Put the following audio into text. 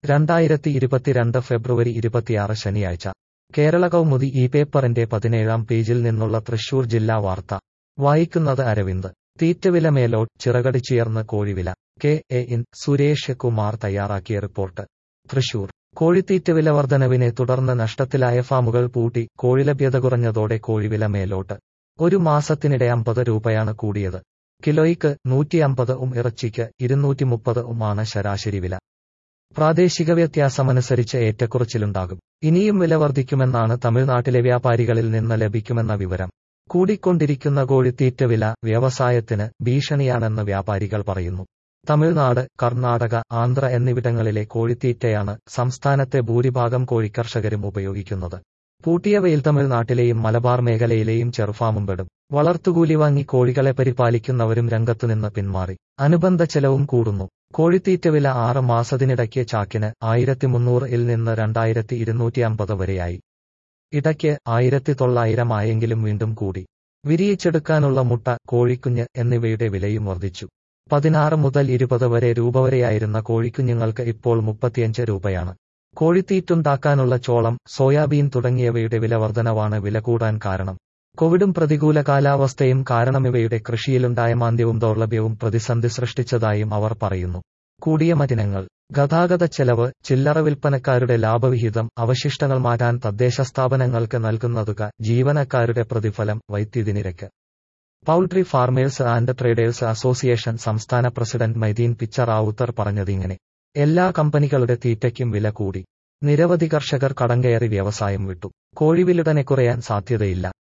രണ്ടായിരത്തി ഇരുപത്തിരണ്ട് ഫെബ്രുവരി ഇരുപത്തിയാറ് ശനിയാഴ്ച കേരള കൗമുദി ഈ പേപ്പറിന്റെ പതിനേഴാം പേജിൽ നിന്നുള്ള തൃശൂർ ജില്ലാ വാർത്ത വായിക്കുന്നത് അരവിന്ദ് തീറ്റവില മേലോട്ട് ചിറകടിച്ചുയർന്ന് കോഴിവില K A N Suresh Kumar തയ്യാറാക്കിയ റിപ്പോർട്ട് തൃശൂർ കോഴിത്തീറ്റ വില വർധനവിനെ തുടർന്ന് നഷ്ടത്തിലായ ഫാമുകൾ പൂട്ടി കോഴിലഭ്യത കുറഞ്ഞതോടെ കോഴിവില മേലോട്ട് ഒരു മാസത്തിനിടെ അമ്പത് രൂപയാണ് കൂടിയത് കിലോയ്ക്ക് നൂറ്റി അമ്പത് ഉം ഇറച്ചിക്ക് ഇരുന്നൂറ്റി മുപ്പത് ഉം ആണ് ശരാശരി വില പ്രാദേശിക വ്യത്യാസമനുസരിച്ച് ഏറ്റക്കുറച്ചിലുണ്ടാകും ഇനിയും വില വർദ്ധിക്കുമെന്നാണ് തമിഴ്നാട്ടിലെ വ്യാപാരികളിൽ നിന്ന് ലഭിക്കുമെന്ന വിവരം കൂടിക്കൊണ്ടിരിക്കുന്ന കോഴിത്തീറ്റ വില വ്യവസായത്തിന് ഭീഷണിയാണെന്ന് വ്യാപാരികൾ പറയുന്നു തമിഴ്നാട് കർണാടക ആന്ധ്ര എന്നിവിടങ്ങളിലെ കോഴിത്തീറ്റയാണ് സംസ്ഥാനത്തെ ഭൂരിഭാഗം കോഴിക്കർഷകരും ഉപയോഗിക്കുന്നത് പൂട്ടിയവയിൽ തമിഴ്നാട്ടിലെയും മലബാർ മേഖലയിലെയും ചെറുഫാമും പെടും വളർത്തുകൂലി വാങ്ങി കോഴികളെ പരിപാലിക്കുന്നവരും രംഗത്തുനിന്ന് പിന്മാറി അനുബന്ധ ചെലവും കൂടുന്നു കോഴിത്തീറ്റ വില ആറ് മാസത്തിനിടയ്ക്ക് ചാക്കിന് ആയിരത്തി മുന്നൂറിൽ നിന്ന് രണ്ടായിരത്തി ഇരുന്നൂറ്റി അമ്പത് വരെയായി ഇടയ്ക്ക് ആയിരത്തി തൊള്ളായിരം ആയെങ്കിലും വീണ്ടും കൂടി വിരിയിച്ചെടുക്കാനുള്ള മുട്ട കോഴിക്കുഞ്ഞ് എന്നിവയുടെ വിലയും വർദ്ധിച്ചു പതിനാറ് മുതൽ ഇരുപത് വരെ രൂപ വരെയായിരുന്ന കോഴിക്കുഞ്ഞുങ്ങൾക്ക് ഇപ്പോൾ മുപ്പത്തിയഞ്ച് രൂപയാണ് കോഴിത്തീറ്റുണ്ടാക്കാനുള്ള ചോളം സോയാബീൻ തുടങ്ങിയവയുടെ വില വർധനവാണ് വില കൂടാൻ കാരണം കോവിഡും പ്രതികൂല കാലാവസ്ഥയും കാരണം ഇവയുടെ കൃഷിയിലുണ്ടായ മാന്ദ്യവും ദൗർലഭ്യവും പ്രതിസന്ധി സൃഷ്ടിച്ചതായും അവർ പറയുന്നു കൂടിയ മലിനങ്ങൾ ഗതാഗത ചെലവ് ചില്ലറ വിൽപ്പനക്കാരുടെ ലാഭവിഹിതം അവശിഷ്ടങ്ങൾ മാറ്റാൻ തദ്ദേശ സ്ഥാപനങ്ങൾക്ക് നൽകുന്ന തുക ജീവനക്കാരുടെ പ്രതിഫലം വൈദ്യുതി നിരക്ക് poultry farmers and traders association സംസ്ഥാന പ്രസിഡന്റ് മൈദീൻ പിച്ചർ റാവുത്തർ പറഞ്ഞതിങ്ങനെ എല്ലാ കമ്പനികളുടെ തീറ്റയ്ക്കും വില കൂടി നിരവധി കർഷകർ കടം കയറി വ്യവസായം വിട്ടു കോഴിവിലുടനെ കുറയാൻ സാധ്യതയില്ല